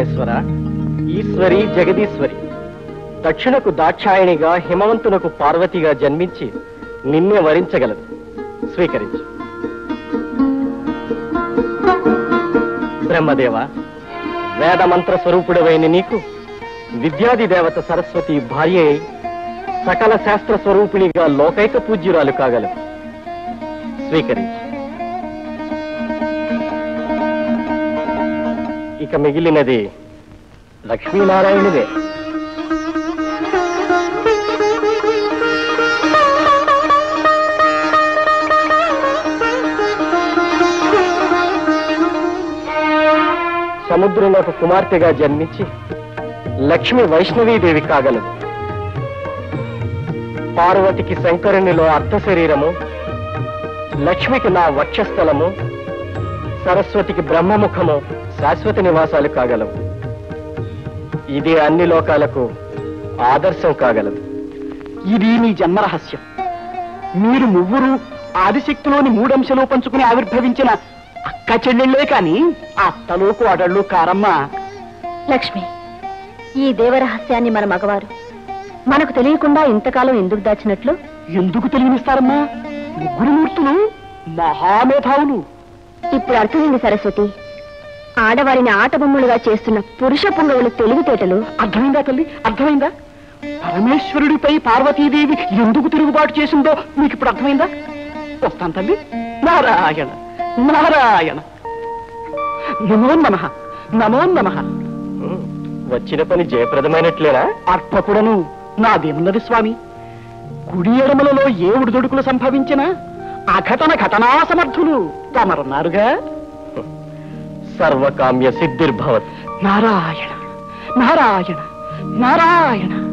పరమేశ్వర ఈశ్వరి జగదీశ్వరి దక్షిణకు దాక్షాయణిగా హిమవంతునకు పార్వతిగా జన్మించి నిన్నే వరించగలదు స్వీకరించు బ్రహ్మదేవ వేదమంత్ర స్వరూపుడవైన నీకు విద్యాది దేవత సరస్వతి భార్య అయి సకల శాస్త్ర స్వరూపిణిగా లోకైక పూజ్యురాలు కాగలదు స్వీకరించు ఇక మిగిలినది లక్ష్మీనారాయణుడే సముద్రంలో ఒక కుమార్తెగా జన్మించి లక్ష్మి వైష్ణవీదేవి కాగలదు పార్వతికి శంకరునిలో అర్ధ శరీరము లక్ష్మికి నా వక్షస్థలము సరస్వతికి బ్రహ్మముఖము శాశ్వత నివాసాలు కాగలవు ఇది అన్ని లోకాలకు ఆదర్శం కాగలదు ఇది మీ జన్మ రహస్యం మీరు ముగ్గురు ఆదిశక్తిలోని మూడంశలో పంచుకుని ఆవిర్భవించిన అక్క చెల్లెళ్ళే కాని అత్తలు కోడళ్ళు కారమ్మా లక్ష్మి ఈ దేవరహస్యాన్ని మన మగవారు మనకు తెలియకుండా ఇంతకాలం ఎందుకు దాచినట్లు ఎందుకు తెలియనిస్తారమ్మా ముగ్గురు మూర్తులు మహామేధావులు ఇప్పుడు అర్థమైంది సరస్వతి ఆడవారిని ఆట బొమ్మలుగా చేస్తున్న పురుష పుంగవుల తెలివితేటలు అర్థమైందా తల్లి అర్థమైందా పరమేశ్వరుడిపై పార్వతీదేవి ఎందుకు తిరుగుబాటు చేసిందో మీకు ఇప్పుడు అర్థమైందా వస్తాను తల్లి నారాయణ నారాయణ నమో నమ నమో నమ ఉమ్, వచ్చిన పని జయప్రదమైనట్లేనా అర్పకుడను నాదేమున్నది స్వామి కుడి ఎడమలలో ఏ ఉడిదొడుకులు సంభవించినా అఘటన ఘటనా సమర్థులు తమరన్నారుగా సర్వకామ్య సిద్ధిర్భవత్ నారాయణ నారాయణ నారాయణ